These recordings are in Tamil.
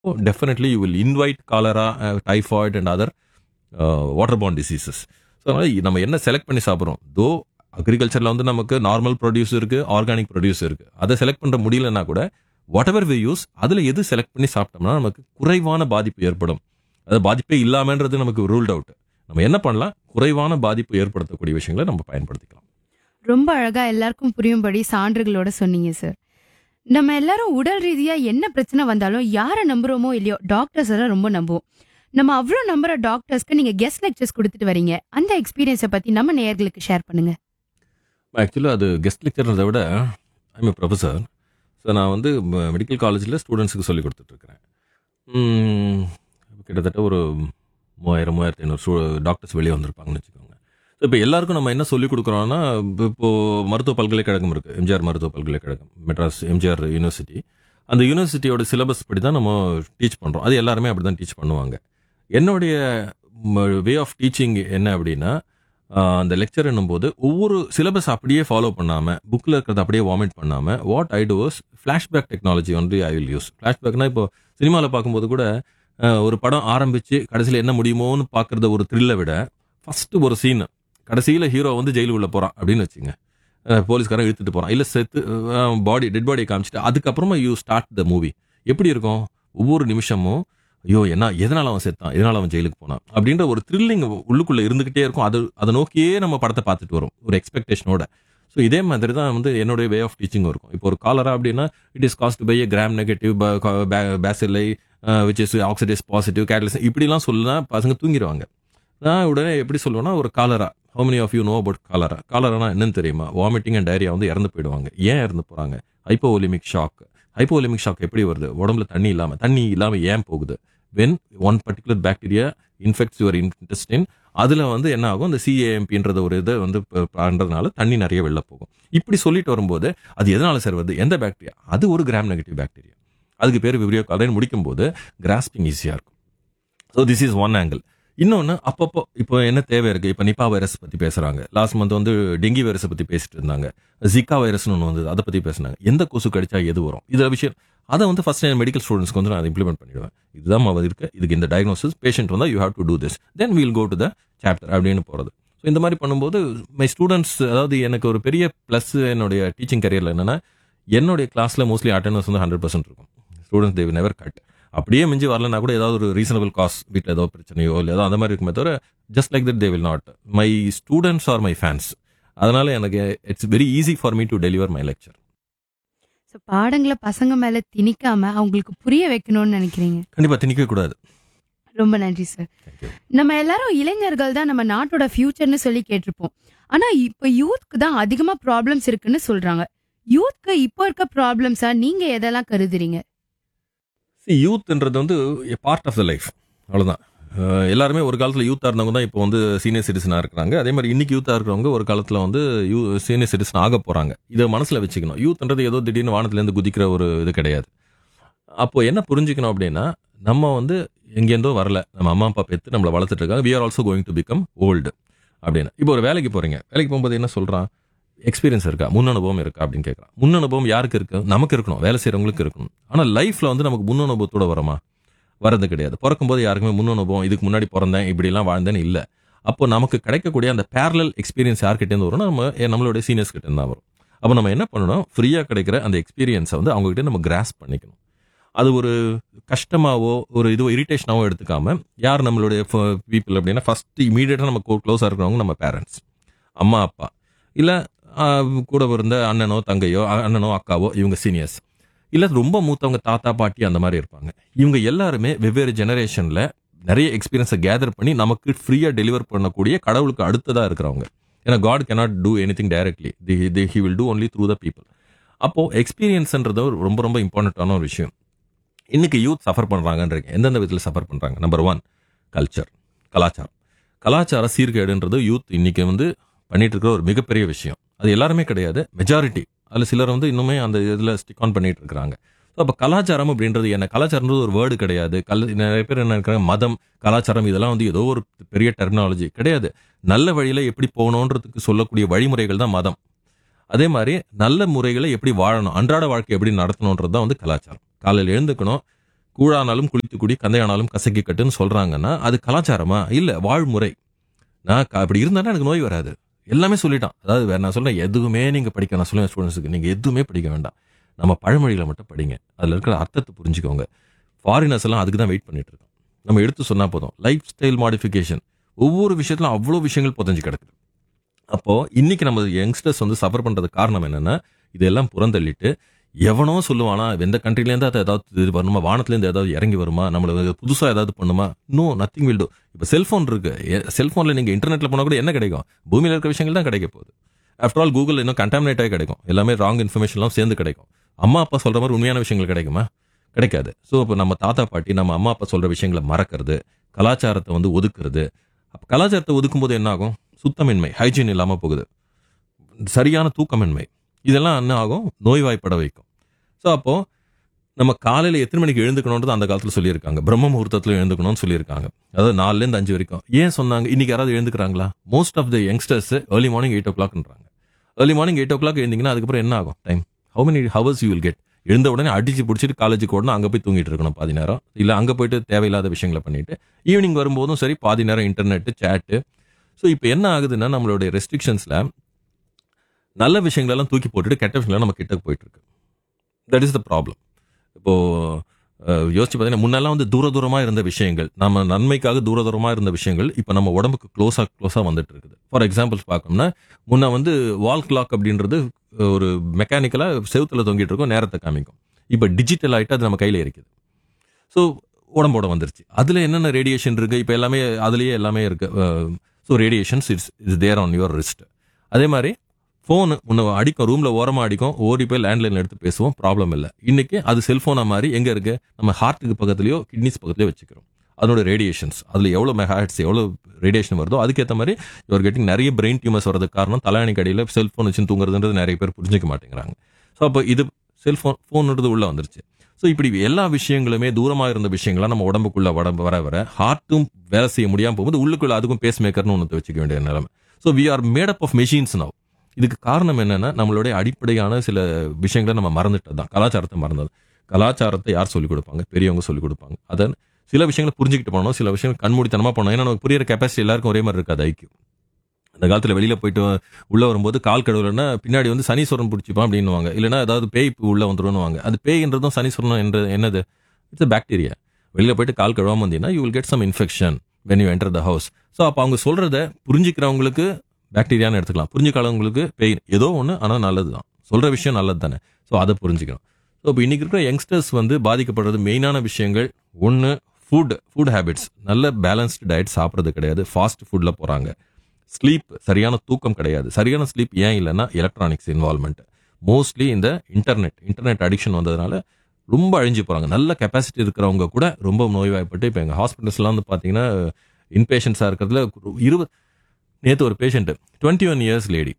Definitely you will invite cholera typhoid and other water பாண்ட் டிசீசஸ் ஸோ அதனால் நம்ம என்ன செலக்ட் பண்ணி சாப்பிட்றோம் தோ அக்ரிகல்ச்சரில் வந்து நமக்கு நார்மல் ப்ரொடியூஸ் இருக்கு ஆர்கானிக் ப்ரொடியூஸ் இருக்கு அதை செலக்ட் பண்ணுற முடியலன்னா கூட வாட் எவர் வி யூஸ் அதில் எது செலக்ட் பண்ணி சாப்பிட்டோம்னா நமக்கு குறைவான பாதிப்பு ஏற்படும் அது பாதிப்பே இல்லாமன்றது நமக்கு ரூல்ட் அவுட் நம்ம என்ன பண்ணலாம் குறைவான பாதிப்பு ஏற்படுத்தக்கூடிய விஷயங்களை நம்ம பயன்படுத்திக்கலாம் ரொம்ப அழகா எல்லாருக்கும் புரியும்படி சான்றுகளோட சொன்னீங்க சார் நம்ம எல்லாரும் உடல் ரீதியா என்ன பிரச்சனை வந்தாலும் யாரை நம்புறோமோ இல்லையோ டாக்டர்ஸ் எல்லாம் ரொம்ப நம்புவோம் நம்ம அவ்வளோ நம்புற டாக்டர்ஸ்க்கு நீங்க கெஸ்ட் லெக்சர்ஸ் கொடுத்துட்டு வரீங்க அந்த எக்ஸ்பீரியன்ஸை பத்தி நம்ம நேயர்களுக்கு ஷேர் பண்ணுங்க ஆக்சுவலாக அது கெஸ்ட் லெக்சர்ன்றதை விட ஐம் ஏ ப்ரொஃபஸர் ஸோ நான் வந்து மெடிக்கல் காலேஜில் ஸ்டூடெண்ட்ஸுக்கு சொல்லி கொடுத்துட்ருக்கிறேன் கிட்டத்தட்ட ஒரு மூவாயிரம் மூவாயிரத்தி ஐநூறு ஸ்டூ டாக்டர்ஸ் வெளியே வந்திருப்பாங்கன்னு வச்சுக்கோங்க ஸோ இப்போ எல்லாருக்கும் நம்ம என்ன சொல்லிக் கொடுக்குறோம்னா இப்போ இப்போது மருத்துவ பல்கலைக்கழகம் இருக்குது எம்ஜிஆர் மருத்துவ பல்கலைக்கழகம் மெட்ராஸ் எம்ஜிஆர் யூனிவர்சிட்டி அந்த யூனிவர்சிட்டியோட சிலபஸ் படி தான் நம்ம டீச் பண்ணுறோம் அது எல்லாருமே அப்படி தான் டீச் பண்ணுவாங்க என்னுடைய வே ஆஃப் டீச்சிங் என்ன அப்படின்னா ஆஹ் அந்த லெக்சர் என்னும்போது ஒவ்வொரு சிலபஸ் அப்படியே ஃபாலோ பண்ணாமல் புக்கில் இருக்கிறத அப்படியே வாமிட் பண்ணாமல் what I does flashback technology வந்து ஐ வில் யூஸ் ஃப்ளாஷ்பேக்னா இப்போ சினிமாவில் பார்க்கும்போது கூட ஆஹ் ஒரு படம் ஆரம்பித்து கடைசியில் என்ன முடியுமோன்னு பார்க்குறத ஒரு த்ரில்லை விட ஃபஸ்ட்டு ஒரு சீன் கடைசியில் ஹீரோ வந்து ஜெயிலுக்குள்ளே போகிறான் அப்படின்னு வச்சுங்க ஆஹ் போலீஸ்காரன் இழுத்துட்டு போகிறான் இல்லை செத்து பாடி டெட் பாடியை காமிச்சிட்டு அதுக்கப்புறமா யூ ஸ்டார்ட் த மூவி எப்படி இருக்கும் ஒவ்வொரு நிமிஷமும் ஐயோ என்ன எதனால அவன் செத்தான் எதனால அவன் ஜெயிலுக்கு போனான் அப்படின்ற ஒரு த்ரில்லிங் உள்ளுக்குள்ள இருந்துகிட்டே இருக்கும் அது அதை நோக்கியே நம்ம படத்தை பார்த்துட்டு வரும் ஒரு எக்ஸ்பெக்டேஷனோட ஸோ இதே மாதிரி தான் வந்து என்னுடைய வே ஆஃப் டீச்சிங் இருக்கும் இப்போ ஒரு காலரா அப்படின்னா it is caused by a gram negative bacilli which is oxidase positive catalase இப்படிலாம் சொல்லுனா பசங்க தூங்கிடுவாங்க நான் உடனே எப்படி சொல்லுவேன்னா ஒரு cholera how many of you know about cholera காலரானா என்னன்னு தெரியுமா வாமிட்டிங் அண்ட் டயரியா வந்து இறந்து போயிடுவாங்க ஏன் இறந்து போறாங்க ஹைப்போலிமிக் ஷாக் ஹைப்போலிமிக் ஷாக் எப்படி வருது உடம்புல தண்ணி இல்லாம தண்ணி இல்லாம ஏன் போகுது when one particular bacteria infects your intestine அதுல வந்து என்ன ஆகும் இந்த சிஏஎம்பின்றத ஒரு இதை வந்து ப- பண்றதுனால தண்ணி நிறைய வெளில போகும் இப்படி சொல்லிட்டு வரும்போது அது எதனால சார் வருது எந்த பாக்டீரியா அது ஒரு கிராம் நெகட்டிவ் பாக்டீரியா அதுக்கு பேர் விப்ரியோ காலன் முடிக்கும் போது கிராஸ்பிங் ஈஸியா இருக்கும் so this is one angle இன்னொன்று அப்பப்போ இப்போ என்ன தேவை இருக்கு இப்போ நிப்பா வைரஸ் பத்தி பேசுறாங்க லாஸ்ட் மந்த் வந்து டெங்கி வைரஸை பத்தி பேசிட்டு இருந்தாங்க ஜிகா வைரஸ்னு ஒன்று வந்தது அதை பத்தி பேசினாங்க எந்த கொசு கடிச்சா எது வரும் இதுல விஷயம் அதை வந்து ஃபர்ஸ்ட் என் மெடிக்கல் ஸ்டூடெண்ட்ஸ்க்கு வந்து நான் இம்ப்ளிமெண்ட் பண்ணிடுவேன் இதுதான் மொதல் இருக்கு இதுக்கு இந்த டயக்னோசிஸ் பேஷண்ட் வந்தால் you have to do this then we'll go to the chapter அப்படின்னு போகிறது ஸோ இந்த மாதிரி பண்ணும்போது மை ஸ்டூடெண்ட்ஸ் அதாவது எனக்கு ஒரு பெரிய ப்ளஸ் என்னுடைய டீச்சிங் கரியரில் என்னன்னா என்னுடைய கிளாஸில் மோஸ்ட்லி அட்டெண்டன்ஸ் வந்து ஹண்ட்ரட் பர்சன்ட் இருக்கும் ஸ்டூடெண்ட்ஸ் தேவ் நெவர் கட் அப்படியே மிஞ்சி வரலனா கூட ஏதாவது ஒரு ரீசனபிள் காஸ் வீட்டில் ஏதோ பிரச்சனையோ இல்லை ஏதோ அந்த மாதிரி இருக்குமே தவிர just like that they will not my students or my fans அதனால எனக்கு it's very easy for me to deliver my lecture so பாடங்களை பசங்க மேல திணிக்காம அவங்களுக்கு புரிய வைக்கணும்னு நினைக்கிறீங்க கண்டிப்பாக திணிக்க கூடாது ரொம்ப நன்றி சார் Thank you. நம்ம எல்லாரும் இளைஞர்கள் தான் நம்ம நாட்டோட ஃபியூச்சர்னு சொல்லி கேட்டிருப்போம் ஆனா இப்போ யூத்க்கு தான் அதிகமா ப்ராப்ளம்ஸ் இருக்குன்னு சொல்றாங்க யூத்க்கு இப்போ இருக்க ப்ராப்ளம்ஸா நீங்க எதெல்லாம் கருதுறீங்க சி யூத்ன்றது வந்து பார்ட் ஆஃப் த லைஃப் அவ்வளோதான் அஹ் எல்லாருமே ஒரு காலத்தில் யூத்தாக இருந்தவங்க தான் இப்போ வந்து சீனியர் சிட்டிசனாக இருக்கிறாங்க அதே மாதிரி இன்னைக்கு யூத்தாக இருக்கிறவங்க ஒரு காலத்தில் வந்து யூ சீனியர் சிட்டிசன் ஆக போகிறாங்க இதை மனசில் வச்சுக்கணும் யூத்ன்றது ஏதோ திடீர்னு வானத்துலேருந்து குதிக்கிற ஒரு இது கிடையாது அப்போ என்ன புரிஞ்சுக்கணும் அப்படின்னா நம்ம வந்து எங்கேருந்தோ வரல நம்ம அம்மா அப்பா பெற்று நம்மளை வளர்த்துட்டு இருக்காங்க we are also going to become old அப்படின்னு இப்போ ஒரு வேலைக்கு போகிறீங்க வேலைக்கு போகும்போது என்ன சொல்கிறான் எக்ஸ்பீரியன்ஸ் இருக்கா முன் அனுபவம் இருக்கா அப்படின்னு கேட்குறான் முன் அனுபவம் யாருக்கு இருக்கு நமக்கு இருக்கணும் வேலை செய்கிறவங்களுக்கு இருக்கணும் ஆனால் லைஃப்பில் வந்து நமக்கு முன் அனுபவத்தோட வரமா வரது கிடையாது பிறக்கும்போது யாருக்குமே முன் அனுபவம் இதுக்கு முன்னாடி பிறந்தேன் இப்படிலாம் வாழ்ந்தேன்னு இல்லை அப்போ நமக்கு கிடைக்கக்கூடிய அந்த பேரலல் எக்ஸ்பீரியன்ஸ் யார்கிட்டேருந்து வரும்னா நம்ம ஏ, நம்மளுடைய சீனியர்ஸ் கிட்ட தான் வரும் அப்போ நம்ம என்ன பண்ணணும் ஃப்ரீயாக கிடைக்கிற அந்த எக்ஸ்பீரியன்ஸை வந்து அவங்ககிட்ட நம்ம கிராஸ் பண்ணிக்கணும் அது ஒரு கஷ்டமாவோ ஒரு இது இரிட்டேஷனாவோ எடுத்துக்காம யார் நம்மளுடைய பீப்புள் அப்படின்னா ஃபர்ஸ்ட் இமீடியட்டாக நம்ம க்ளோஸாக இருக்கிறவங்க நம்ம பேரண்ட்ஸ் அம்மா அப்பா இல்லை கூட இருந்த அண்ணனோ தங்கையோ அ- அண்ணனோ அக்காவோ இவங்க சீனியர்ஸ் இல்லை ரொம்ப மூத்தவங்க தாத்தா பாட்டி அந்த மாதிரி இருப்பாங்க இவங்க எல்லாருமே வெவ்வேறு ஜெனரேஷனில் நிறைய எக்ஸ்பீரியன்ஸை கேதர் பண்ணி நமக்கு ஃப்ரீயாக டெலிவர் பண்ணக்கூடிய கடவுளுக்கு அடுத்ததாக இருக்கிறவங்க ஏன்னா god cannot do anything directly the the he will do only through the people அப்போ எக்ஸ்பீரியன்ஸ்ன்றது ஒரு ரொம்ப ரொம்ப இம்பார்ட்டண்ட்டான ஒரு விஷயம் இன்னைக்கு யூத் சஃபர் பண்றாங்கன்றீங்க எந்தெந்த விதத்தில் சஃபர் பண்றாங்க நம்பர் ஒன் கல்ச்சர் கலாச்சாரம் கலாச்சார சீர்கேடுன்றது யூத் இன்னைக்கு வந்து பண்ணிட்டு இருக்கிற ஒரு மிகப்பெரிய விஷயம் அது எல்லாருமே கிடையாது மெஜாரிட்டி அதில் சிலர் வந்து இன்னுமே அந்த இதில் ஸ்டிக் ஆன் பண்ணிட்டு இருக்கிறாங்க ஸோ அப்போ கலாச்சாரம் அப்படின்றது என்ன கலாச்சாரம்ன்றது ஒரு வேர்டு கிடையாது கல் நிறைய பேர் என்ன இருக்கிறாங்க மதம் கலாச்சாரம் இதெல்லாம் வந்து ஏதோ ஒரு பெரிய டெர்மினாலஜி கிடையாது நல்ல வழியில எப்படி போகணுன்றதுக்கு சொல்லக்கூடிய வழிமுறைகள் தான் மதம் அதே மாதிரி நல்ல முறைகளை எப்படி வாழணும் அன்றாட வாழ்க்கை எப்படி நடத்தணுன்றது தான் வந்து கலாச்சாரம் காலையில் எழுந்துக்கணும் கூழானாலும் குளித்து குடி கந்தையானாலும் கசக்கி கட்டுன்னு சொல்றாங்கன்னா அது கலாச்சாரமா இல்ல வாழ்முறை நான் க- அப்படி இருந்தாலும் எனக்கு நோய் வராது எல்லாமே சொல்லிட்டான் அதாவது வேற நான் சொல்றேன் எதுவுமே நீங்க படிக்க நான் சொல்லுவேன் ஸ்டூடெண்ட்ஸுக்கு நீங்க எதுவுமே படிக்க வேண்டாம் நம்ம பழமொழிகளை மட்டும் படிங்க அதுல இருக்கிற அர்த்தத்தை புரிஞ்சுக்கோங்க ஃபாரினர்ஸ் எல்லாம் அதுக்கு தான் வெயிட் பண்ணிட்டு இருக்கோம் நம்ம எடுத்து சொன்னா போதும் லைஃப் ஸ்டைல் மாடிஃபிகேஷன் ஒவ்வொரு விஷயத்திலும் அவ்வளோ விஷயங்கள் புதஞ்சு கிடக்குது அப்போ இன்னைக்கு நம்ம யங்ஸ்டர்ஸ் வந்து சஃபர் பண்றது காரணம் என்னன்னா இதெல்லாம் புறந்தள்ளிட்டு எவனோ சொல்லுவானா எந்த கண்ட்ரிலேருந்து அது ஏதாவது இது வருமா வானத்துலேருந்து ஏதாவது இறங்கி வருமா நம்மள புதுசா ஏதாவது பண்ணுமா நோ நத்திங் வில் டூ இப்போ செல்ஃபோன் இருக்கு செல்ஃபோனில் நீங்க இன்டர்நெட்ல போனா கூட என்ன கிடைக்கும் பூமியில இருக்க விஷயங்கள் தான் கிடைக்க போகுது ஆஃப்டர் ஆல் கூகுள் இன்னும் கண்டாமினேட் ஆகி கிடைக்கும் எல்லாமே ராங் இன்ஃபர்மேஷன்லாம் சேர்ந்து கிடைக்கும் அம்மா அப்பா சொல்ற மாதிரி உண்மையான விஷயங்கள் கிடைக்குமா கிடைக்காது ஸோ இப்போ நம்ம தாத்தா பாட்டி நம்ம அம்மா அப்பா சொல்ற விஷயங்களை மறக்கிறது கலாச்சாரத்தை வந்து ஒதுக்குறது அப்ப கலாச்சாரத்தை ஒதுக்கும் போது என்ன ஆகும் சுத்தமின்மை ஹைஜீன் இல்லாம போகுது சரியான தூக்கமின்மை இதெல்லாம் என்ன ஆகும் நோய்வாய்ப்பட வைக்கும் ஸோ அப்போ நம்ம காலையில எத்தனை மணிக்கு எழுந்துக்கணுன்றது அந்த காலத்துல சொல்லியிருக்காங்க பிரம்ம முகூர்த்தத்துல எழுந்துக்கணும்னு சொல்லியிருக்காங்க அதாவது நாலுல இருந்து அஞ்சு வரைக்கும் ஏன் சொன்னாங்க இன்னைக்கு யாராவது எழுந்துக்கிறாங்களா most of the youngsters early morning eight ஓ கிளாக்ன்றாங்க early morning eight o'clock எழுந்தீங்கன்னா அதுக்கப்புறம் என்ன ஆகும் time how many hours you will get எழுந்த உடனே அடிச்சு பிடிச்சிட்டு காலேஜுக்கு ஓடணும் அங்கே போய் தூங்கிட்டு இருக்கணும் பாதி நேரம் இல்லை அங்கே போயிட்டு தேவையில்லாத விஷயங்களை பண்ணிட்டு ஈவினிங் வரும்போதும் சரி பாதி நேரம் இன்டர்நெட் சேட்டு ஸோ இப்போ என்ன ஆகுதுன்னா நம்மளுடைய ரெஸ்ட்ரிக்ஷன்ஸில் நல்ல விஷயங்களெல்லாம் தூக்கி போட்டுட்டு கெட்ட விஷயங்கள் நம்ம கிட்ட போயிட்டு இருக்கு தட் இஸ் த ப்ராப்ளம் இப்போ அஹ், யோசிச்சு பார்த்தீங்கன்னா முன்னெல்லாம் வந்து தூர தூரமா இருந்த விஷயங்கள் நம்ம நன்மைக்காக தூர தூரமா இருந்த விஷயங்கள் இப்போ நம்ம உடம்புக்கு க்ளோஸா க்ளோஸா வந்துட்டு இருக்குது ஃபார் எக்ஸாம்பிள்ஸ் பார்க்கணும்னா முன்ன வந்து வால் கிளாக் அப்படின்றது ஒரு மெக்கானிக்கலா செவுத்துல தொங்கிட்டு இருக்கும் நேரத்தை காமிக்கும் இப்போ டிஜிட்டல் ஆயிட்டு அது நம்ம கையில இருக்குது ஸோ உடம்போட வந்துருச்சு அதுல என்னென்ன ரேடியேஷன் இருக்கு இப்போ எல்லாமே அதுலயே எல்லாமே இருக்கு so radiations it's is there on your wrist அதே மாதிரி ஃபோனு முன்ன அடிக்கும் ரூம்ல ஓரமா அடிக்கும் ஓடி போய் லேண்ட்லைன் எடுத்து பேசுவோம் ப்ராப்ளம் இல்லை இன்னைக்கு அது செல்போனா மாதிரி எங்க இருக்கு நம்ம ஹார்ட்டுக்கு பக்கத்துலயோ கிட்னிஸ் பக்கத்துலயோ வச்சுக்கிறோம் அதனோட ரேடியேஷன்ஸ் அதுல எவ்வளவு மெகாஹெட்ஸ் எவ்வளவு ரேடியேஷன் வருதோ அதுக்கேற்ற மாதிரி யுவர் கெட்டிங் நிறைய பிரெயின் டியூமர்ஸ் வரதுக்கு காரணம் தலையணி கடையில் செல்போன் வச்சு தூங்குறதுன்றது நிறைய பேர் புரிஞ்சுக்க மாட்டேங்கிறாங்க ஸோ அப்போ இது செல்போன் ஃபோன்ன்றது உள்ள வந்துருச்சு ஸோ இப்படி எல்லா விஷயங்களுமே தூரமா இருந்த விஷயங்களா நம்ம உடம்புக்குள்ள வட வர வர ஹார்ட்டும் வேலை செய்ய முடியாம போகும்போது உள்ளுக்குள்ள அதுக்கும் பேஸ் மேக்கர்னு ஒன்று வச்சுக்க வேண்டிய நிலைமை so we are made up of machines now இதுக்கு காரணம் என்னன்னா நம்மளுடைய அடிப்படையான சில விஷயங்களை நம்ம மறந்துட்டது தான் கலாச்சாரத்தை மறந்தது கலாச்சாரத்தை யார் சொல்லிக் கொடுப்பாங்க பெரியவங்க சொல்லிக் கொடுப்பாங்க அதை சில விஷயங்களை புரிஞ்சுக்கிட்டு போனோம் சில விஷயங்கள் கண்மூடித்தனமா போனோம் ஏன்னா நமக்கு புரியுற கெப்பாசிட்டி எல்லாருக்கும் ஒரே மாதிரி இருக்காது ஐக்கியம் அந்த காலத்துல வெளியில போயிட்டு உள்ள வரும்போது கால் கடவுளன்னா பின்னாடி வந்து சனீஸ்வரன் பிடிச்சிப்பான் அப்படின்னுவாங்க இல்லைன்னா ஏதாவது பேய் உள்ள வந்துருவாங்க அது பேய்ன்றதும் சனீஸ்வரனும் என்ற என்னது இட்ஸ் பாக்டீரியா வெளியில போயிட்டு கால் கழுவாம வந்தீங்கன்னா you will get some infection when you enter the house so அப்போ அவங்க சொல்றத புரிஞ்சுக்கிறவங்களுக்கு பாக்டீரியான்னு எடுத்துக்கலாம் புரிஞ்சுக்காதவங்களுக்கு பெயின் ஏதோ ஒன்று ஆனால் நல்லது தான் சொல்ற விஷயம் நல்லது தானே ஸோ அதை புரிஞ்சுக்கணும் ஸோ இப்போ இன்னைக்கு இருக்கிற யங்ஸ்டர்ஸ் வந்து பாதிக்கப்படுறது மெயினான விஷயங்கள் ஒன்று ஃபுட் ஃபுட் ஹேபிட்ஸ் நல்ல பேலன்ஸ்டு டயட் சாப்பிட்றது கிடையாது ஃபாஸ்ட் ஃபுட்டில் போகிறாங்க ஸ்லீப் சரியான தூக்கம் கிடையாது சரியான ஸ்லீப் ஏன் இல்லைன்னா எலக்ட்ரானிக்ஸ் இன்வால்மெண்ட் மோஸ்ட்லி இந்த இன்டர்நெட் இன்டர்நெட் அடிக்ஷன் வந்ததுனால ரொம்ப அழிஞ்சு போகிறாங்க நல்ல கெப்பாசிட்டி இருக்கிறவங்க கூட ரொம்ப நோய்வாய்ப்பட்டு இப்போ எங்கள் ஹாஸ்பிட்டல்ஸ்லாம் வந்து பார்த்தீங்கன்னா இன்பேஷன்ஸாக இருக்கிறதுல இருபது நேற்று ஒரு patient twenty one years lady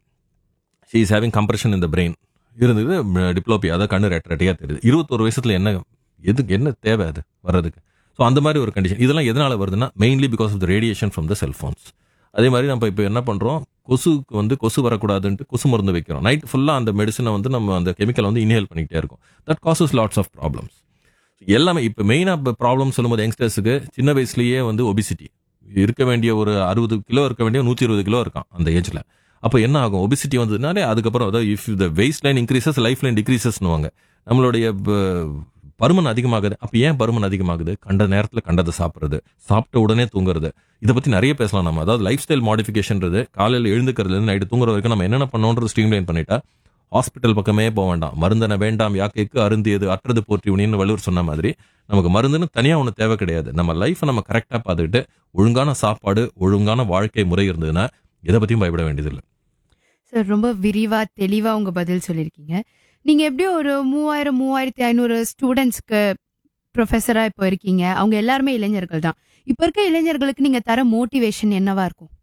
she is having compression இந்த பிரெயின் இருந்தது டிப்ளோபி அதாவது கண்ணு ரெட்ட ரெட்டையாக தெரியுது இருபத்தொரு வயசுல என்ன எதுக்கு என்ன தேவை அது வர்றதுக்கு ஸோ அந்த மாதிரி ஒரு கண்டிஷன் இதெல்லாம் எதனால வருதுன்னா mainly because of the radiation from the cellphones அதே மாதிரி நம்ம இப்போ என்ன பண்ணுறோம் கொசுக்கு வந்து கொசு வரக்கூடாதுன்ட்டு கொசு மருந்து வைக்கிறோம் நைட் ஃபுல்லாக அந்த மெடிசனை வந்து நம்ம அந்த கெமிக்கலை வந்து இன்ஹேல் பண்ணிக்கிட்டே இருக்கோம் that causes lots of problems எல்லாமே இப்போ மெயினாக ப்ராப்ளம் சொல்லும்போது யங்ஸ்டர்ஸுக்கு சின்ன வயசுலயே வந்து ஒபிசிட்டி இருக்க வேண்டிய ஒரு அறுபது கிலோ இருக்க வேண்டிய நூற்றி இருபது கிலோ இருக்கான் அந்த ஏஜ்ல அப்போ என்ன ஆகும் ஒபிசிட்டி வந்ததுனாலே அதுக்கப்புறம் அதாவது if the weight line increases lifeline டிக்ரீசஸ்னுவாங்க நம்மளுடைய ப- பருமன் அதிகமாகுது அப்போ ஏன் பருமன் அதிகமாகுது கண்ட நேரத்தில் கண்டதை சாப்பிட்றது சாப்பிட்ட உடனே தூங்குறது இதை பற்றி நிறைய பேசலாம் நம்ம அதாவது லைஃப் ஸ்டைல் மாடிஃபிகேஷன்றது காலையில் எழுந்துக்கிறதுலேருந்து நைட்டு தூங்குற வரைக்கும் நம்ம என்னென்ன பண்ணோன்றது ஸ்ட்ரீம்லைன் பண்ணிட்டா ஹாஸ்பிட்டல் பக்கமே போக வேண்டாம் மருந்தன வேண்டாம் யாக்கைக்கு அருந்தியது அற்றது போற்றி உனின்னு வள்ளுவர் சொன்ன மாதிரி நமக்கு மருந்துன்னு தனியாக ஒன்று தேவை கிடையாது நம்ம லைஃப்பை நம்ம கரெக்டாக பார்த்துக்கிட்டு ஒழுங்கான சாப்பாடு ஒழுங்கான வாழ்க்கை முறை இருந்ததுன்னா எதை பற்றியும் பயப்பட வேண்டியதில்லை சார் ரொம்ப விரிவா தெளிவா உங்க பதில் சொல்லியிருக்கீங்க நீங்க எப்படி ஒரு மூவாயிரம் மூவாயிரத்தி ஐநூறு ஸ்டூடெண்ட்ஸ்க்கு ப்ரொஃபஸரா இப்போ இருக்கீங்க அவங்க எல்லாருமே இளைஞர்கள் தான் இப்ப இருக்க இளைஞர்களுக்கு நீங்க தர மோட்டிவேஷன் என்னவா இருக்கும்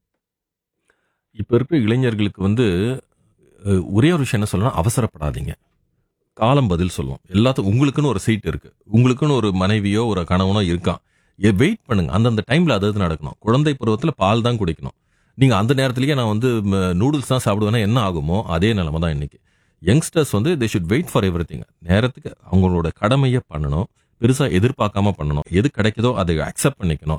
இப்போ இருக்கிற இளைஞர்களுக்கு வந்து அஹ், ஒரே ஒரு விஷயம் என்ன சொல்லணும் அவசரப்படாதீங்க காலம் பதில் சொல்லும் எல்லாத்துக்கும் உங்களுக்குன்னு ஒரு சீட் இருக்கு உங்களுக்குன்னு ஒரு மனைவியோ ஒரு கணவனோ இருக்கான் வெயிட் பண்ணுங்க அந்தந்த டைம்ல அது அது நடக்கணும் குழந்தை பருவத்தில் பால் தான் குடிக்கணும் நீங்க அந்த நேரத்திலேயே நான் வந்து நூடுல்ஸ் தான் சாப்பிடுவேன்னா என்ன ஆகுமோ அதே நிலைமை தான் இன்னைக்கு யங்ஸ்டர்ஸ் வந்து they should wait for everything நேரத்துக்கு அவங்களோட கடமையை பண்ணணும் பெருசா எதிர்பார்க்காம பண்ணணும் எது கிடைக்குதோ அதை அக்செப்ட் பண்ணிக்கணும்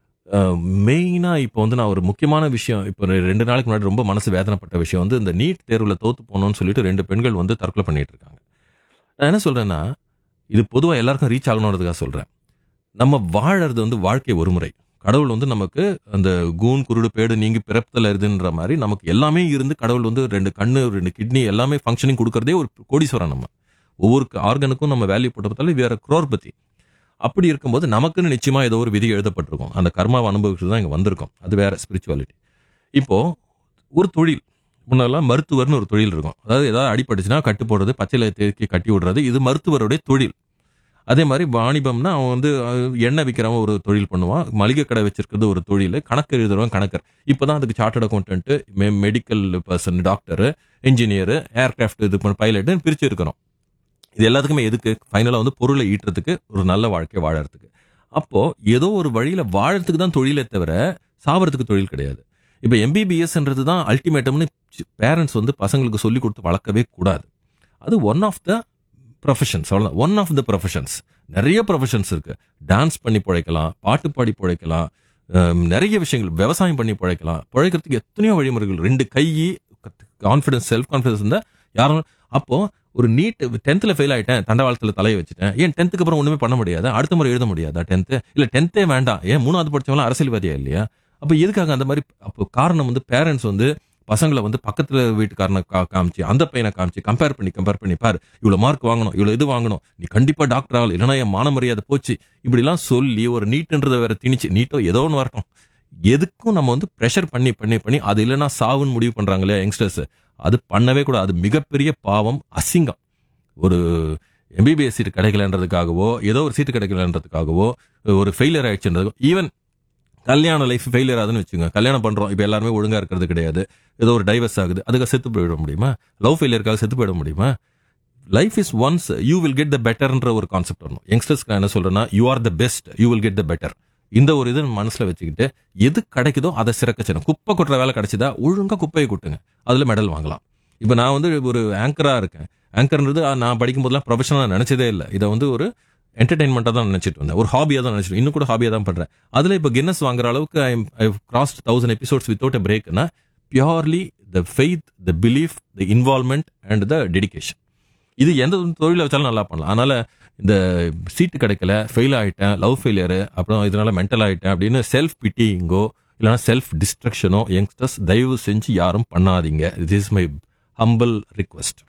மெயினா இப்போ வந்து நான் ஒரு முக்கியமான விஷயம் இப்போ ரெ- ரெண்டு நாளைக்கு முன்னாடி ரொம்ப மனசு வேதனைப்பட்ட விஷயம் வந்து இந்த நீட் தேர்வுல தோத்து போகணும்னு சொல்லிட்டு ரெண்டு பெண்கள் வந்து தற்கொலை பண்ணிட்டு இருக்காங்க நான் என்ன சொல்றேன்னா இது பொதுவா எல்லாருக்கும் ரீச் ஆகணுன்றதுக்காக சொல்றேன் நம்ம வாழறது வந்து வாழ்க்கை ஒரு முறை கடவுள் வந்து நமக்கு அந்த கூன் குருடு பேடு நீங்கி பிறப்புல இருதுன்ற மாதிரி நமக்கு எல்லாமே இருந்து கடவுள் வந்து ரெண்டு கண்ணு ரெண்டு கிட்னி எல்லாமே ஃபங்க்ஷனிங் கொடுக்கறதே ஒரு கோடீஸ்வரன் நம்ம ஒவ்வொரு ஆர்கனுக்கும் நம்ம வேல்யூ போட்டு பார்த்தாலும் வேற குரோர்பதி அப்படி இருக்கும்போது நமக்குன்னு நிச்சயமா ஏதோ ஒரு விதி எழுதப்பட்டிருக்கும் அந்த கர்மாவை அனுபவிச்சுட்டு தான் இங்க வந்திருக்கோம் அது வேற ஸ்பிரிச்சுவாலிட்டி இப்போ ஒரு தொழில் முன்னெல்லாம் மருத்துவர்னு ஒரு தொழில் இருக்கும் அதாவது ஏதாவது அடிபட்டுச்சுன்னா கட்டு போடுறது பச்சையில தேக்கி கட்டி விடுறது இது மருத்துவருடைய தொழில் அதே மாதிரி வாணிபம்னா அவன் வந்து அஹ், எண்ணெய் விற்கிறவன் ஒரு தொழில் பண்ணுவான் மளிகை கடை வச்சிருக்கிறது ஒரு தொழில் கணக்கு எழுதுறவன் கணக்கர் இப்போதான் அதுக்கு chartered accountant medical person doctor engineer aircraft இது பைலட்னு பிரிச்சு இருக்கிறோம் இது எல்லாத்துக்குமே எதுக்கு ஃபைனலாக வந்து பொருளை ஈட்டுறதுக்கு ஒரு நல்ல வாழ்க்கை வாழறதுக்கு அப்போ ஏதோ ஒரு வழியில வாழறதுக்கு தான் தொழிலே தவிர சாவறதுக்கு தொழில் கிடையாது இப்போ எம்பிபிஎஸ்ன்றது தான் அல்டிமேட்டம்னு பேரண்ட்ஸ் வந்து பசங்களுக்கு சொல்லி கொடுத்து வளர்க்கவே கூடாது அது ஒன் ஆஃப் த ப்ரொஃபஷன்ஸ் அவ்வளோதான் ஒன் ஆஃப் த ப்ரொஃபஷன்ஸ் நிறைய ப்ரொஃபஷன்ஸ் இருக்கு டான்ஸ் பண்ணி பிழைக்கலாம் பாட்டு பாடி பிழைக்கலாம் ஹம், நிறைய விஷயங்கள் விவசாயம் பண்ணி பிழைக்கலாம் பிழைக்கிறதுக்கு எத்தனையோ வழிமுறைகள் ரெண்டு கை கான்ஃபிடன்ஸ் செல்ஃப் கான்ஃபிடன்ஸ் இருந்தால் யாரும் அப்போ ஒரு நீட் டென்த்தில் ஃபெயில் ஆயிட்டேன் தண்டவாளத்தில் தலையை வச்சுட்டேன் ஏன் டென்த்துக்கு அப்புறம் ஒன்றுமே பண்ண முடியாதா அடுத்த முறை எழுத முடியாதா டென்த்து இல்லை டென்த்தே வேண்டாம் ஏன் மூணாவது படிச்சவங்களாம் அரசியல்வாதியா இல்லையா அப்போ எதுக்காக அந்த மாதிரி அப்போ காரணம் வந்து பேரண்ட்ஸ் வந்து பசங்களை வந்து பக்கத்துல வீட்டுக்காரனை கா காமிச்சு அந்த பையனை காமிச்சு கம்பேர் பண்ணி கம்பேர் பண்ணி பாரு இவ்வளவு மார்க் வாங்கணும் இவ்வளவு இது வாங்கணும் நீ கண்டிப்பா டாக்டர் ஆகல இல்லைன்னா என் மான மரியாதை போச்சு இப்படிலாம் சொல்லி ஒரு நீட்ன்றதை வேற திணிச்சு நீட்டோ ஏதோ ஒன்று வரட்டும் எதுக்கும் நம்ம வந்து ப்ரெஷர் பண்ணி பண்ணி பண்ணி அது இல்லைன்னா சாவுன்னு முடிவு பண்றாங்களே யங்ஸ்டர்ஸ் அது பண்ணவே கூடாது அது மிகப்பெரிய பாவம் அசிங்கம் ஒரு எம்பிபிஎஸ் சீட் கிடைக்கலன்றதுக்காகவோ ஏதோ ஒரு சீட்டு கிடைக்கலன்றதுக்காகவோ ஒரு ஃபெயிலியர் ஆயிடுச்சுன்றதுக்கோ ஈவன் கல்யாண லைஃப் ஃபெயிலியர் ஆகுதுன்னு வச்சுங்க கல்யாணம் பண்றோம் இப்போ எல்லாருமே ஒழுங்கா இருக்கிறது கிடையாது ஏதோ ஒரு டைவர்ஸ் ஆகுது அதுக்கு செத்து போயிட முடியுமா லவ் ஃபெயிலியருக்காக செத்து போயிட முடியுமா life is once you will get the பெட்டர்ன்ற ஒரு கான்செப்ட் வரணும் யங்ஸ்டர்ஸ்க்கு நான் என்ன சொல்றேன்னா you are the best you will get the better இந்த ஒரு இது மனசுல வச்சுக்கிட்டு எது கிடைக்குதோ அதை சிறக்க செய்யணும் குப்பை கொட்டுற வேலை கிடைச்சதா ஒழுங்கா குப்பையை கொட்டுங்க அதுல மெடல் வாங்கலாம் இப்போ நான் வந்து ஒரு ஆங்கரா இருக்கேன் ஆங்கர்ன்றது ஆ, நான் படிக்கும் போதெல்லாம் ப்ரொஃபஷனலா நினைச்சதே இல்லை இதை வந்து ஒரு என்டர்டைன்மெண்ட்டாக தான் நினைச்சிட்டு வந்தேன் ஒரு ஹாபியாக தான் நினைச்சிட்டு இன்னும் கூட ஹாபியாக தான் பண்றேன் அதுல இப்போ கின்னஸ் வாங்குற அளவுக்கு I I cross thousand episodes without a பிரேக்னா purely the faith the belief the involvement and the dedication இது எந்த தொழிலை வச்சாலும் நல்லா பண்ணலாம் அதனால இந்த சீட்டு கிடைக்கல ஃபெயில் ஆயிட்டேன் லவ் ஃபெயிலியரு அப்புறம் இதனால மென்டல் ஆயிட்டேன் அப்படின்னு செல்ஃப் பிட்டிங்கோ இல்லைனா செல்ஃப் டிஸ்ட்ரக்ஷனோ யங்ஸ்டர்ஸ் தயவு செஞ்சு யாரும் பண்ணாதீங்க this is my humble request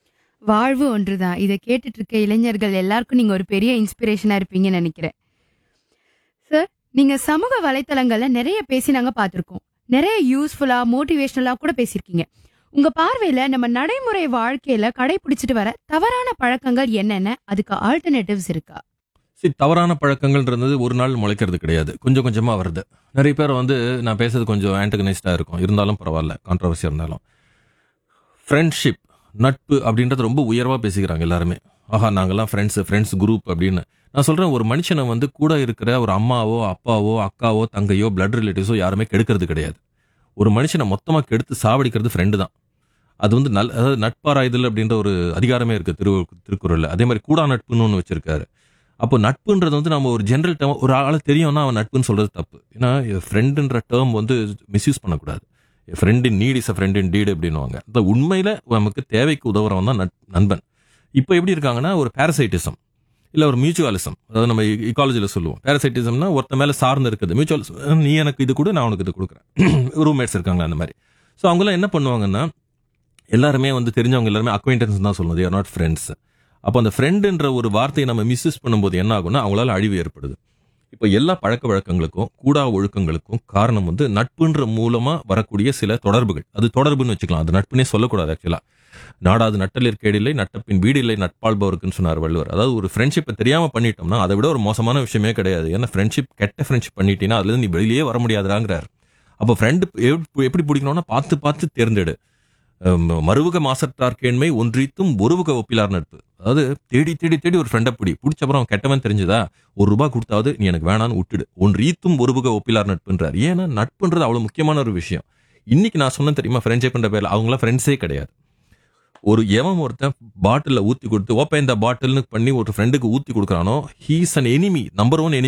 வாழ்வு ஒன்றுதான் இதை கேட்டுட்டு இருக்க இளைஞர்கள் எல்லாருக்கும் நீங்க ஒரு பெரிய இன்ஸ்பிரேஷனா இருப்பீங்கன்னு நினைக்கிறேன் சார் நீங்க சமூக வலைத்தளங்கள்ல நிறைய பேசி நாங்க பார்த்திருக்கோம் நிறைய யூஸ்ஃபுல்லா மோட்டிவேஷனலா கூட பேசியிருக்கீங்க உங்க பார்வையில நம்ம நடைமுறை வாழ்க்கையில கடைபிடிச்சிட்டு வர தவறான பழக்கங்கள் என்னென்ன அதுக்கு ஆல்டர்னேட்டிவ்ஸ் இருக்கா சரி தவறான பழக்கங்கள்ன்றது ஒரு நாள் முளைக்கிறது கிடையாது கொஞ்சம் கொஞ்சமா வருது நிறைய பேர் வந்து நான் பேசுறது கொஞ்சம் ஆன்டகனைஸ்டா இருக்கும் இருந்தாலும் பரவாயில்ல கான்ட்ரவர்சியா இருந்தாலும் ஃப்ரெண்ட்ஷிப் நட்பு அப்படின்றது ரொம்ப உயர்வா பேசிக்கிறாங்க எல்லாருமே ஆஹா நாங்கெல்லாம் ஃப்ரெண்ட்ஸ் ஃப்ரெண்ட்ஸ் குரூப் அப்படின்னு நான் சொல்றேன் ஒரு மனுஷனை வந்து கூட இருக்கிற ஒரு அம்மாவோ அப்பாவோ அக்காவோ தங்கையோ பிளட் ரிலேட்டிவ்ஸோ யாருமே கெடுக்கிறது கிடையாது ஒரு மனுஷனை மொத்தமா கெடுத்து சாவடிக்கிறது ஃப்ரெண்டு தான் அது வந்து நல் அதாவது நட்பாராய்தல் அப்படின்ற ஒரு அதிகாரமே இருக்கு திரு திருக்குறள்ல அதே மாதிரி கூடா நட்புன்னு ஒன்று வச்சிருக்காரு அப்போ நட்புன்றது வந்து நம்ம ஒரு ஜென்ரல் டேர்ம் ஒரு ஆளை தெரியும்னா அவன் நட்புன்னு சொல்றது தப்பு ஏன்னா ஃப்ரெண்டுன்ற டேர்ம் வந்து மிஸ்யூஸ் பண்ணக்கூடாது friend in need is a friend indeed அப்படின்னுவாங்க அந்த உண்மையில நமக்கு தேவைக்கு உதவுறவன் தான் நட்- நண்பன் இப்போ எப்படி இருக்காங்கன்னா ஒரு பேரசைட்டிசம் இல்ல ஒரு மியூச்சுவலிசம் அதாவது நம்ம இக்காலஜியில் சொல்லுவோம் பேரசைட்டிசம்னா ஒருத்த மேல சார்ந்து இருக்குது மியூச்சுவல் நீ எனக்கு இது கொடு நான் உனக்கு இது கொடுக்குறேன் ரூம்மேட்ஸ் இருக்காங்க அந்த மாதிரி ஸோ அவங்களாம் என்ன பண்ணுவாங்கன்னா எல்லாருமே வந்து தெரிஞ்சவங்க எல்லாருமே அக்வைண்டன்ஸ் தான் சொல்லணும் தேர் நாட் ஃப்ரெண்ட்ஸ் அப்போ அந்த ஃப்ரெண்டுன்ற ஒரு வார்த்தையை நம்ம மிஸ்யூஸ் பண்ணும்போது என்ன ஆகும்னா அவங்களால அழிவு ஏற்படுது இப்போ எல்லா பழக்க வழக்கங்களுக்கும் கூடா ஒழுக்கங்களுக்கும் காரணம் வந்து நட்புன்ற மூலமா வரக்கூடிய சில தொடர்புகள் அது தொடர்புன்னு வச்சுக்கலாம் அது நட்புனே சொல்லக்கூடாது ஆக்சுவலா நாடாது நட்டலிற் கேடில்லை நட்டப்பின் வீடு இல்லை நட்பாள்பவருக்குன்னு சொன்னார் வள்ளுவர் அதாவது ஒரு ஃப்ரெண்ட்ஷிப்பை தெரியாம பண்ணிட்டோம்னா அதை விட ஒரு மோசமான விஷயமே கிடையாது ஏன்னா ஃப்ரெண்ட்ஷிப் கெட்ட ஃப்ரெண்ட்ஷிப் பண்ணிட்டீங்கன்னா அதுல இருந்து நீ வெளியே வர முடியாதுறாங்கிறார் அப்போ ஃப்ரெண்டு எப்படி பிடிக்கணும்னா பார்த்து பார்த்து தேர்ந்தெடு அம், மறுவுக மாசற்றார்கேண்மை ஒன்றித்தும் ஒருவுக ஒப்பிலார் நட்பு அதாவது தேடி தேடி தேடி ஒரு ஃப்ரெண்டை பிடி பிடிச்ச அப்புறம் அவன் கெட்டவன் தெரிஞ்சதா ஒரு ரூபாய் கொடுத்தாவது நீ எனக்கு வேணான்னு விட்டுடு ஒன்றீத்தும் ஒருவுக ஒப்பிலார் நட்புன்றார் ஏன்னா நட்புன்றது அவ்வளவு முக்கியமான ஒரு விஷயம் இன்னைக்கு நான் சொன்னேன் தெரியுமா ஃப்ரெண்ட்ஷிப்ன்ற பேர்ல அவங்களாம் ஃப்ரெண்ட்ஸே கிடையாது ஒரு எவன் ஒருத்தன் பாட்டில ஊத்தி கொடுத்து ஓப்பன் இந்த பாட்டில்னு பண்ணி ஒரு ஃப்ரெண்டுக்கு ஊத்தி கொடுக்குறானோ he's an enemy number one